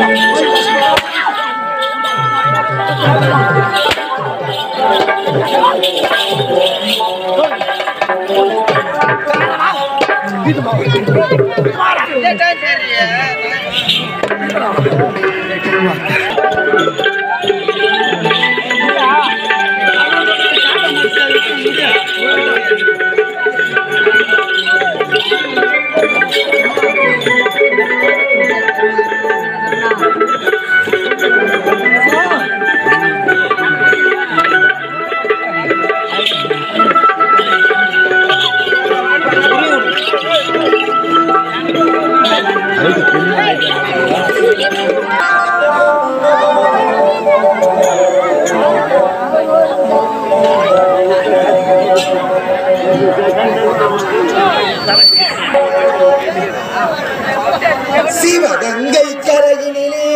சிவகங்கை கரையினிலே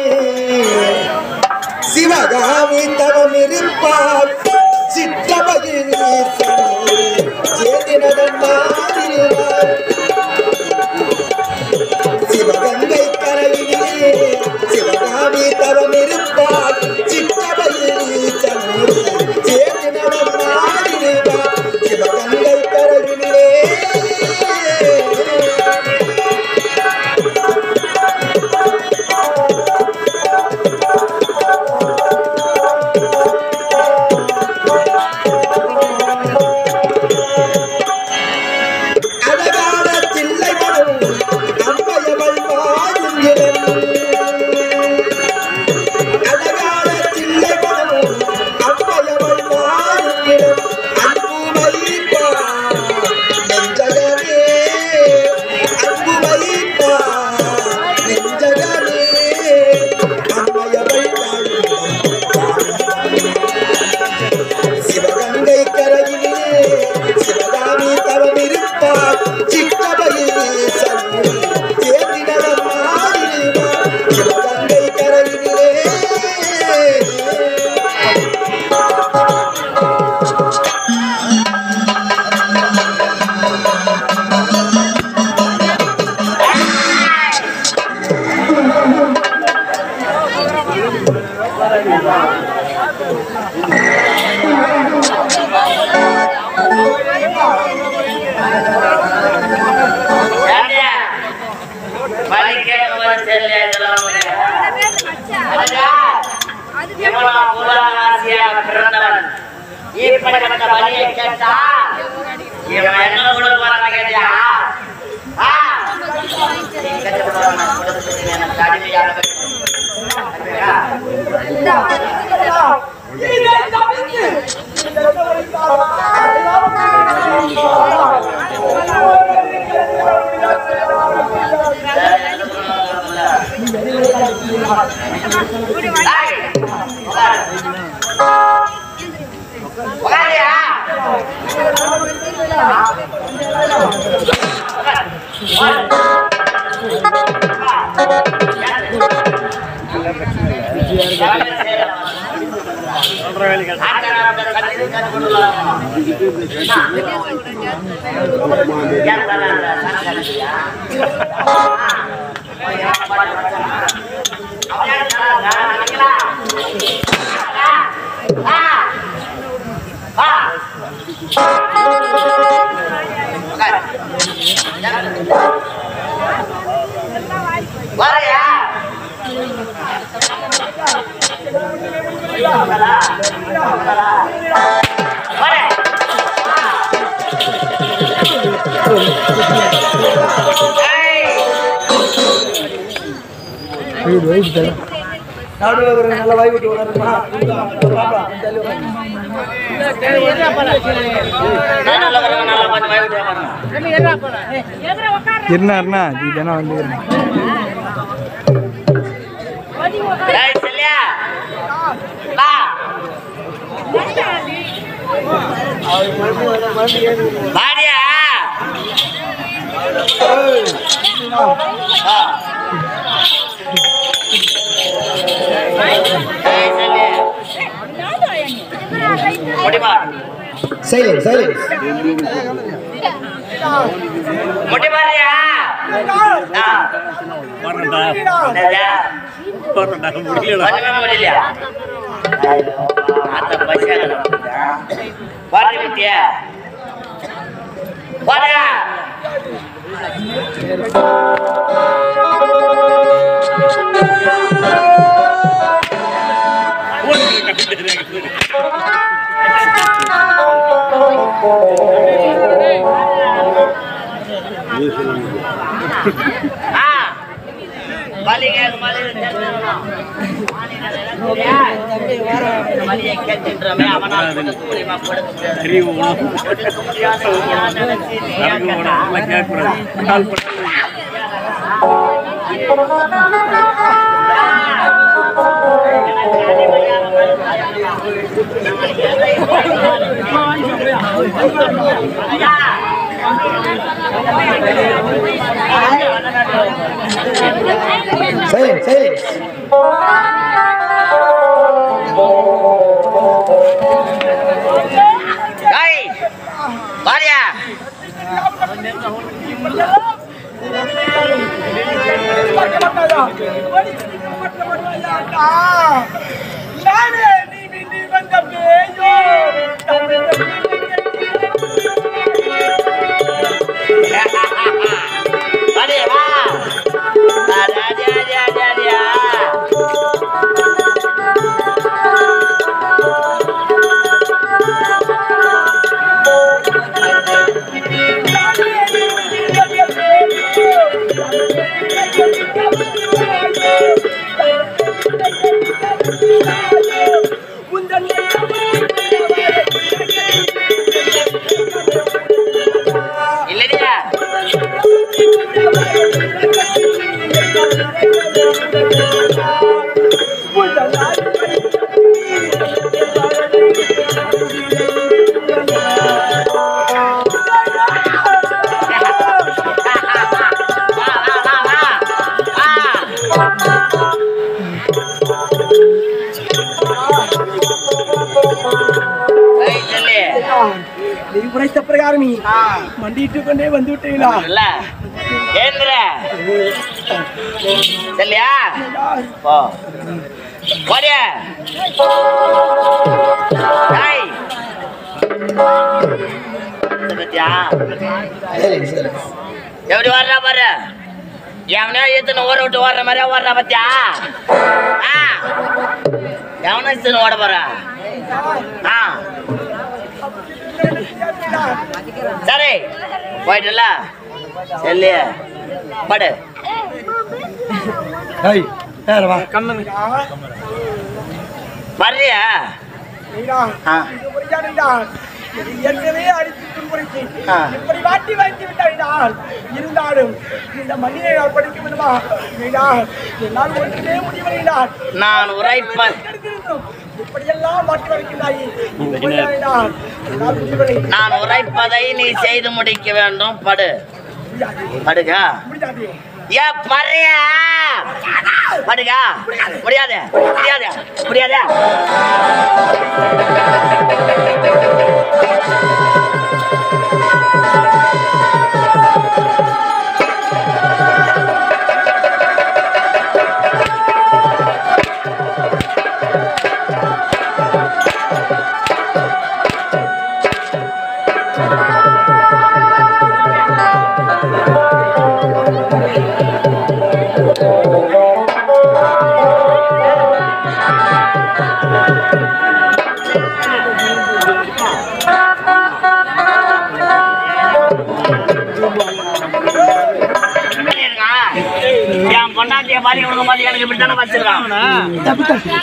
சிவகாமி தவம் இருப்பார் சிற்றபகில் சிவகங்கை கரையினிலே சிவகாமி தவம் இருப்பார் சிற்றபகில் சேர்ந்து நடமாடிடுவார் சிவகங்கை கரையினிலே அழகான தில்லைவனும் அம்மையவள் வாழும் இடம் அழகான தில்லைவனும் அம்மையவள் வாழும் இடம் அன்பு வைப்பார் நெஞ்சகமே அன்பு வைப்பார் நெஞ்சகமே அம்மையவள் வாழும் இடம் சிவகங்கை கரையிலே சிவகாமி தவம் இருப்பார் சிற்றபையிலே சன்னி தேர்ந்திடம் மாறிடுவார் சிவகங்கை கரையிலே ஏண்டா? பலி கேட்கும்போது தெரியல இதெல்லாம் உனக்கு. அழகா, எவ்வளவு புகழாசியாக பிறந்தவன். இப்படிப்பட்ட பலியை கேட்டா, இவன் என்ன கொடுக்க போறான்னு கேட்டியா? ஆ? நீ கேட்ட போறான கொடுத்துட்டு எனக்கு அடிமையாக வேண்டும். அடிமையா? ஏய், உட்காரு. உட்காருயா. வரையா வரேன் இருந்தாருண்ணா இதுதானே வந்து ஏய், செல்லியா. வா. வாடியா. ஆ. ஏய், செல்லி. முடிமா சைலன்ஸ் சைலன்ஸ் முடிமாரியா ஆ. என்னது? ஒண்ணுமே முடியலையா? அந்த பைசா கிடக்குதா? வரடி குட்டியா? வாடா. ஆ. மல்லிகை, மல்லிகை தெரிஞ்சுக்கணும். மல்லிகை கேட்டுன்றமே, அவனால் கொடுக்க முடியுமா? கொடுக்க முடியாது. கொடுக்க முடியாது. நீயா நினைச்சு நீயா கேட்டா? சைலண்ட் சைலண்ட் ஏய், வாரியா வாரியா வா அடாடியா, அடாடியா, அடாடியா. இல்லையா வா வா வா வா வா ஏய் சொல்லு நீ உரைத்த பிரகாரமே ஆ மண்டிட்டு கொண்டே வந்து விட்டீங்களா இல்ல ஏந்திர சொல்லியா போ போடிய டேய் இத பத்தியா சைலண்ட் சைலண்ட் எப்படி வர்றா பாரு எவனோ இத்தனை ஊரை விட்டு ஓடுற மாதிரியா ஓடுறா பத்தியா ஆ எவனோ இத்தனை ஓட போறா ஆ சரி போயிட்டுல செல்லு படு ஹாய் யார் வா வர்றியா ஆ ஏற்கனவே அடித்து துன்புறுத்தி ஆ. இப்படி வாட்டி வைத்து விட்டால் இருந்தாலும் இந்த மண்ணினை நான் படிக்க வேண்டுமா வேண்டாம் என்னால் ஒன்றுமே முடிவடைந்தால் நான் உரைப்ப இப்படியெல்லாம் மாற்றி வருகிறாய் வேண்டாம் என்னால் முடிவடை நான் உரைப்பதை நீ செய்து முடிக்க வேண்டும் படு முடியாது படுக முடியாது ஏ பறையா படுக முடியாது முடியாது முடியாது என் பொண்டாட்டிய பாதி கொடுக்கும் போது எனக்கு இப்படித்தானே வச்சிருக்கான்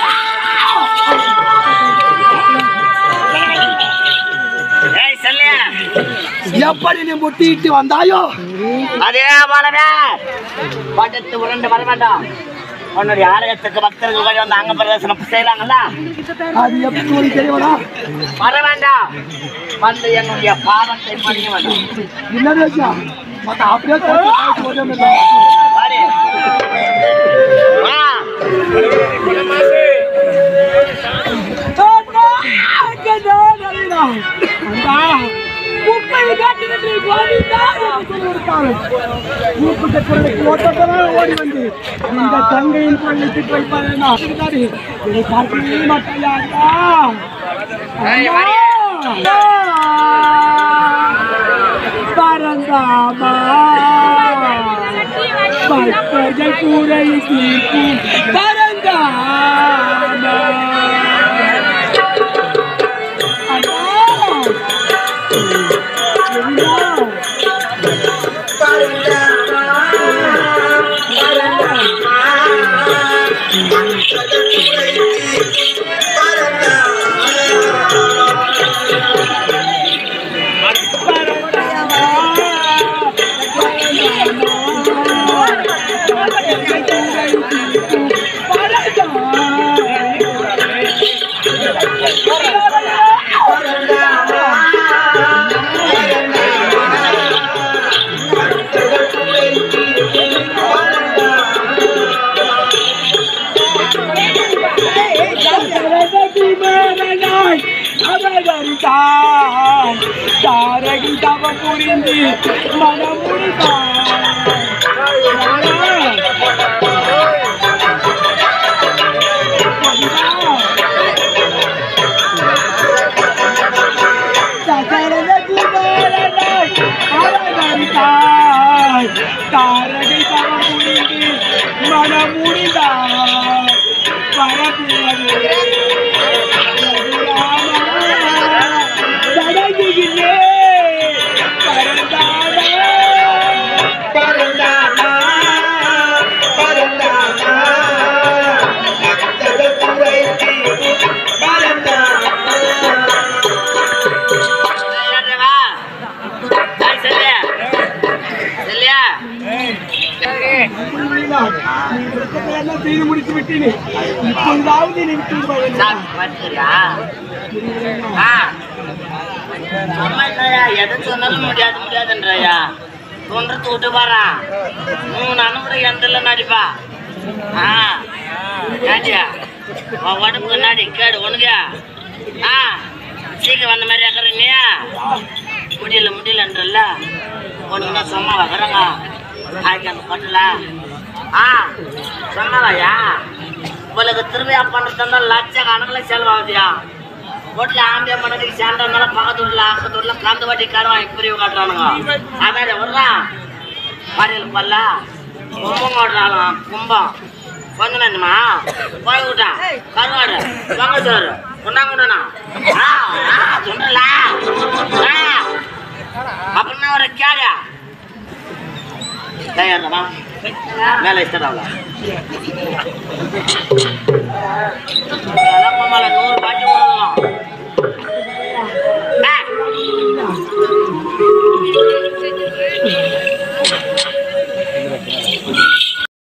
ஏய் செல்லியா எப்படி நீ முட்டிட்டு வந்தாயோ அதே போலவே படுத்து உருண்டு வர வேண்டாம் உன்னுடைய ஆலயத்துக்கு பக்தர்கள் வழி வந்து அங்க பிரதர்சனம் செய்யலாங்கல்ல அது எப்படி உனக்கு தெரியவனா வர வேண்டாம் வந்து என்னுடைய பாவத்தை படிக்க வேண்டாம் என்னது வச்சா மத்த அப்படியே போட்டு போதும் இல்லை பாரு. வா. குப்பை காட்டுகின்ற ஸ்ரீ கோவிந்தா என்று சொல்லிவிட்டாலும் கூப்பிட்ட குரலுக்கு ஓட்டத்தோட ஓடி வந்து இந்த தங்கையின் குரலை திட்டு வைப்பாரேனா இருந்தாரு இதை பார்க்கவே மாட்டாயா ஏய், அண்ணா? பரந்தாமா பக்தர்கள் கூரை தீர்க்கும் பரந்தாமா அண்ணா தாரகி தவம் புரிந்து மனம் தாரகை தவம் புரிந்து மனம் முடிந்தார் பரப்புவது ஏன்றவா? ஏய், செல்லியா? செல்லியா? செய்து முடித்து விட்டேன் இப்பொழுதாவது நீ விட்டு விடுவாய் சாமி பார்த்துக்கிறியா? ஆ. அம்மா என்னய்யா, எதை சொன்னாலும் முடியாது முடியாதுன்றாயா தொண்டத்து விட்டு பாரா மூணு அனுப்புற எந்தில் நடிப்பா ஆ ஏண்டியா உன் உடம்புக்கு நாடி கேடு உனக்கு ஆ சீக்கிரம் வந்த மாதிரி இருக்கிறீங்க முடியல முடியலன்றல்ல உனக்கு நான் சும்மா வைக்கிறேங்க ஆய்க்கு அந்த கொட்டல ஆ சொன்னவாயா உங்களுக்கு திருவிழா பண்ணுறதா லட்ச கணக்கில் செலவாகுதியா வீட்டில் ஆம்பியா பண்ணதுக்கு சேர்ந்தா இருந்தாலும் பக்கத்து வீட்டில் அக்கத்து வீட்டில் கந்து வட்டி கடன் வாங்கி பிரிவு காட்டுறானுங்க அதான் விட்றான் மறியல் பல்ல கும்பம் காட்டுறாங்க கும்பம் கொஞ்சம் வேணுமா போய் விட்டா கருவாடு வாங்க சோறு கொண்டாங்கண்ணா ஆ ஆ சொல்றல ஆ அப்படின்னா ஒரு கேடா தயாரமா மேலே இஷ்டம் நூறு பாட்டி